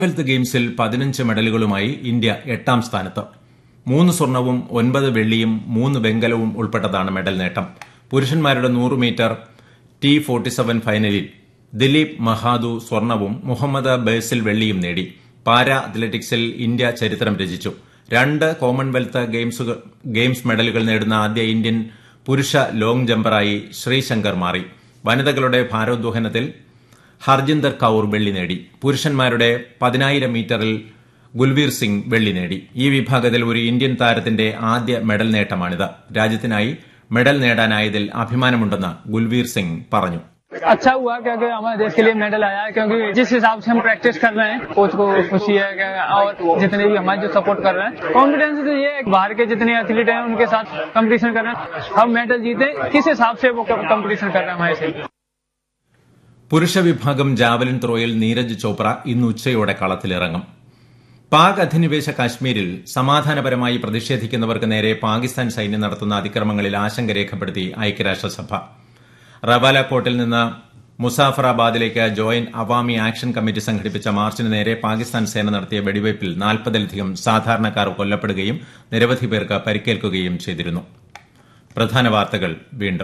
Commonwealth ഗെയിംസിൽ പതിനഞ്ച് മെഡലുകളുമായി India എട്ടാം സ്ഥാനത്ത് മൂന്ന് സ്വർണവും ഒൻപത് വെള്ളിയും മൂന്ന് വെങ്കലവും ഉൾപ്പെട്ടതാണ് മെഡൽ നേട്ടം പുരുഷന്മാരുടെ നൂറ് മീറ്റർ ടി ഫോർട്ടി സെവൻ ഫൈനലിൽ ദിലീപ് മഹാദു സ്വർണവും മുഹമ്മദ് ബേസിൽ വെള്ളിയും നേടി പാരാ അത്ലറ്റിക്സിൽ ഇന്ത്യ ചരിത്രം രചിച്ചു രണ്ട് കോമൺവെൽത്ത് ഗെയിംസ് മെഡലുകൾ നേടുന്ന ആദ്യ ഇന്ത്യൻ പുരുഷ ലോങ് ജമ്പറായി ശ്രീശങ്കർ മാറി വനിതകളുടെ ഭാരോദ്വഹനത്തിൽ ഹർജിന്ദർ കൌർ വെള്ളി നേടി പുരുഷന്മാരുടെ പതിനായിരം മീറ്ററിൽ ഗുൽവീർ സിംഗ് വെള്ളി നേടി ഈ വിഭാഗത്തിൽ ഒരു ഇന്ത്യൻ താരത്തിന്റെ ആദ്യ മെഡൽ നേട്ടമാണിത് രാജ്യത്തിനായി മെഡൽ നേടാനായതിൽ അഭിമാനമുണ്ടെന്ന് ഗുൽവീർ സിംഗ് പറഞ്ഞു अच्छा हुआ क्योंकि हमारे देश के लिए मेडल आया है क्योंकि जिस हिसाब से हम प्रैक्टिस कर रहे हैं कोच को खुशी है कि और जितने भी हमारे जो सपोर्ट कर रहे हैं कॉन्फिडेंस तो ये है बाहर के जितने एथलीट हैं उनके साथ कंपटीशन कर रहे हैं हम मेडल जीते किस हिसाब से वो कंपटीशन कर रहे हैं हमारे से പുരുഷ വിഭാഗം ജാവലിൻ ത്രോയിൽ നീരജ് ചോപ്ര ഇന്ന് ഉച്ചയോടെ കളത്തിലിറങ്ങും പാക് അധിനിവേശ കാശ്മീരിൽ സമാധാനപരമായി പ്രതിഷേധിക്കുന്നവർക്ക് നേരെ പാകിസ്ഥാൻ സൈന്യം നടത്തുന്ന അതിക്രമങ്ങളിൽ ആശങ്ക രേഖപ്പെടുത്തി ഐക്യരാഷ്ട്രസഭ റവാല കോട്ടിൽ നിന്ന് മുസാഫറാബാദിലേക്ക് ജോയിന്റ് അവാമി ആക്ഷൻ കമ്മിറ്റി സംഘടിപ്പിച്ച മാർച്ചിന് നേരെ പാകിസ്ഥാൻ സേന നടത്തിയ വെടിവയ്പിൽ നാൽപ്പതിലധികം സാധാരണക്കാർ കൊല്ലപ്പെടുകയും നിരവധി പേർക്ക് പരിക്കേൽക്കുകയും ചെയ്തിരുന്നു പ്രധാന വാർത്തകൾ വീണ്ടും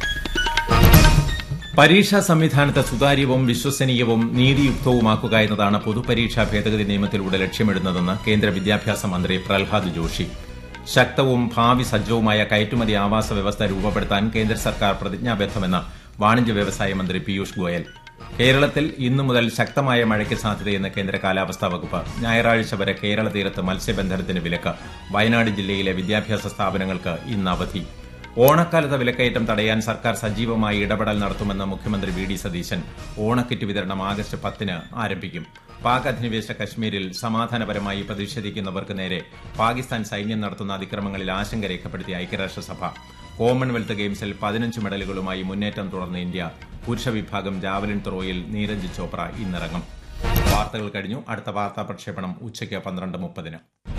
പരീക്ഷാ സംവിധാനത്തെ സുതാര്യവും വിശ്വസനീയവും നീതിയുക്തവുമാക്കുക എന്നതാണ് പൊതുപരീക്ഷാ ഭേദഗതി നിയമത്തിലൂടെ ലക്ഷ്യമിടുന്നതെന്ന് കേന്ദ്ര വിദ്യാഭ്യാസ മന്ത്രി പ്രഹ്ലാദ് ജോഷി ശക്തവും ഭാവി സജ്ജവുമായ കയറ്റുമതി ആവാസ വ്യവസ്ഥ രൂപപ്പെടുത്താൻ കേന്ദ്ര സർക്കാർ പ്രതിജ്ഞാബദ്ധമെന്ന് വാണിജ്യ വ്യവസായ മന്ത്രി പീയൂഷ് ഗോയൽ കേരളത്തിൽ ഇന്നു മുതൽ ശക്തമായ മഴയ്ക്ക് സാധ്യതയെന്ന് കേന്ദ്ര കാലാവസ്ഥാ വകുപ്പ് ഞായറാഴ്ച വരെ കേരള തീരത്ത് മത്സ്യബന്ധനത്തിന് വിലക്ക് വയനാട് ജില്ലയിലെ വിദ്യാഭ്യാസ സ്ഥാപനങ്ങൾക്ക് ഇന്ന് അവധി ഓണക്കാലത്തെ വിലക്കയറ്റം തടയാൻ സർക്കാർ സജീവമായി ഇടപെടൽ നടത്തുമെന്ന് മുഖ്യമന്ത്രി വി ഡി സതീശൻ ഓണക്കിറ്റ് വിതരണം ആഗസ്റ്റ് പത്തിന് ആരംഭിക്കും പാക് അധിനിവേശ കശ്മീരിൽ സമാധാനപരമായി പ്രതിഷേധിക്കുന്നവർക്ക് നേരെ പാകിസ്ഥാൻ സൈന്യം നടത്തുന്ന അതിക്രമങ്ങളിൽ ആശങ്ക രേഖപ്പെടുത്തിയ ഐക്യരാഷ്ട്രസഭ കോമൺവെൽത്ത് ഗെയിംസിൽ പതിനഞ്ച് മെഡലുകളുമായി മുന്നേറ്റം തുടർന്ന ഇന്ത്യ പുരുഷ വിഭാഗം ജാവലിൻ ത്രോയിൽ നീരജ് ചോപ്ര ഇന്നിറങ്ങും വാർത്തകൾ കഴിഞ്ഞു അടുത്ത വാർത്താ പ്രക്ഷേപണം ഉച്ചയ്ക്ക് പന്ത്രണ്ട് മുപ്പതിന്